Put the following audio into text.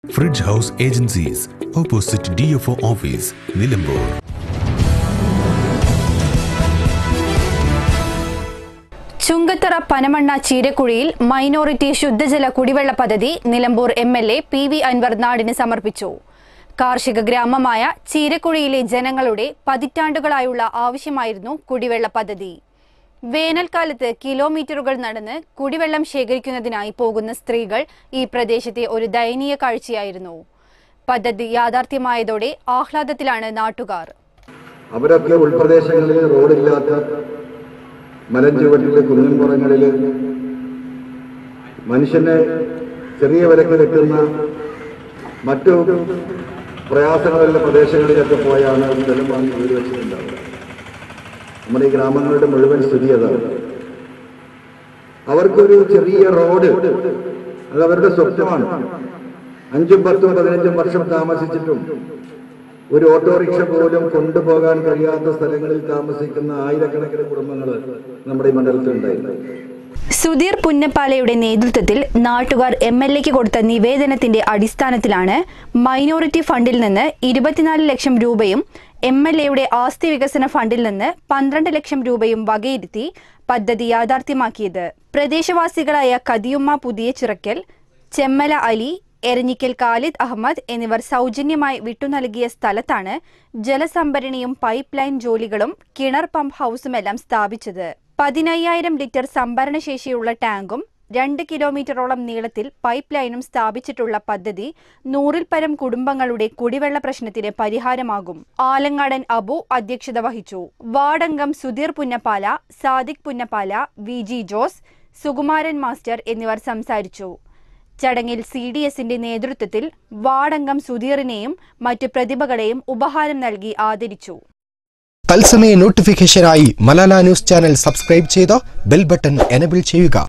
fridge house agencies opposite D F O office Nilambur Chungathara Panamanna ചീരക്കുഴിയിൽ minority ശുദ്ധജല കുടിവെള്ള പദ്ധതി Nilambur M L A P V Anvar നാടിന് സമർപ്പിച്ചു കാർഷിക ഗ്രാമമായ ചീരക്കുഴിയിലെ ജനങ്ങളുടെ പതിറ്റാണ്ടുകളായുള്ള ആവശ്യമായിരുന്നു കുടിവെള്ള പദ്ധതി വേനൽക്കാലത്ത് കിലോമീറ്ററുകൾ നടന്ന് കുടിവെള്ളം ശേഖരിക്കുന്നതിനായി പോകുന്ന സ്ത്രീകൾ ഈ പ്രദേശത്തെ ഒരു ദയനീയ കാഴ്ചയായിരുന്നു പദ്ധതി യാഥാർത്ഥ്യമായതോടെ ആഹ്ലാദത്തിലാണ് നാട്ടുകാർ അവരൊക്കെ ഉൾപ്രദേശങ്ങളിൽ റോഡില്ലാത്ത മലഞ്ചുവട്ടില് കുന്നിൻപുറങ്ങളിൽ മനുഷ്യന് ചെറിയ വിലക്ക് കിട്ടുന്ന മറ്റു പ്രയാസങ്ങളുള്ള പ്രദേശങ്ങളിലൊക്കെ പോയാണ് സ്ഥലം വാങ്ങി വീട് വെച്ചിട്ടുണ്ടാവുക നമ്മുടെ ഈ ഗ്രാമങ്ങളുടെ മുഴുവൻ സ്ഥിതി അതാണ് അവർക്കൊരു ചെറിയ റോഡ് അത് അവരുടെ സ്വപ്നമാണ് അഞ്ചും പത്തും പതിനഞ്ചും വർഷം താമസിച്ചിട്ടും ഒരു ഓട്ടോറിക്ഷ പോലും കൊണ്ടുപോകാൻ കഴിയാത്ത സ്ഥലങ്ങളിൽ താമസിക്കുന്ന ആയിരക്കണക്കിന് കുടുംബങ്ങൾ നമ്മുടെ ഈ മണ്ഡലത്തിൽ ഉണ്ടായിരുന്നു സുധീർ പുന്നപ്പാലയുടെ നേതൃത്വത്തിൽ നാട്ടുകാർ എം എൽ എക്ക് കൊടുത്ത നിവേദനത്തിന്റെ അടിസ്ഥാനത്തിലാണ് മൈനോറിറ്റി ഫണ്ടിൽ നിന്ന് ഇരുപത്തിനാല് ലക്ഷം രൂപയും എം എൽ എയുടെ ആസ്തി വികസന ഫണ്ടിൽ നിന്ന് പന്ത്രണ്ട് ലക്ഷം രൂപയും വകയിരുത്തി പദ്ധതി യാഥാർത്ഥ്യമാക്കിയത് പ്രദേശവാസികളായ കദിയുമ്മ പുതിയ ചിറക്കൽ ചെമ്മല അലി എരഞ്ഞിക്കൽ ഖാലിദ് അഹമ്മദ് എന്നിവർ സൗജന്യമായി വിട്ടുനൽകിയ സ്ഥലത്താണ് ജലസംഭരണിയും പൈപ്പ് ലൈൻ ജോലികളും കിണർ പമ്പ് ഹൗസുമെല്ലാം സ്ഥാപിച്ചത് പതിനയ്യായിരം ലിറ്റർ സംഭരണ ശേഷിയുള്ള ടാങ്കും രണ്ട് കിലോമീറ്ററോളം നീളത്തിൽ പൈപ്പ് ലൈനും സ്ഥാപിച്ചിട്ടുള്ള പദ്ധതി നൂറിൽ പരം കുടുംബങ്ങളുടെ കുടിവെള്ള പ്രശ്നത്തിന് പരിഹാരമാകും ആലങ്ങാടൻ അബു അധ്യക്ഷത വഹിച്ചു വാർഡംഗം Sudheer Punnappala Sadiq Punnappala V G Jose Sukumaran master എന്നിവർ സംസാരിച്ചു ചടങ്ങിൽ സി ഡി എസിന്റെ നേതൃത്വത്തിൽ വാർഡംഗം സുധീറിനെയും മറ്റു പ്രതിഭകളെയും ഉപഹാരം നൽകി ആദരിച്ചു തത്സമയ നോട്ടിഫിക്കേഷനായി മലാല ന്യൂസ് ചാനൽ സബ്സ്ക്രൈബ് ചെയ്ത് ബെൽ ബട്ടൺ എനബിൾ ചെയ്യുക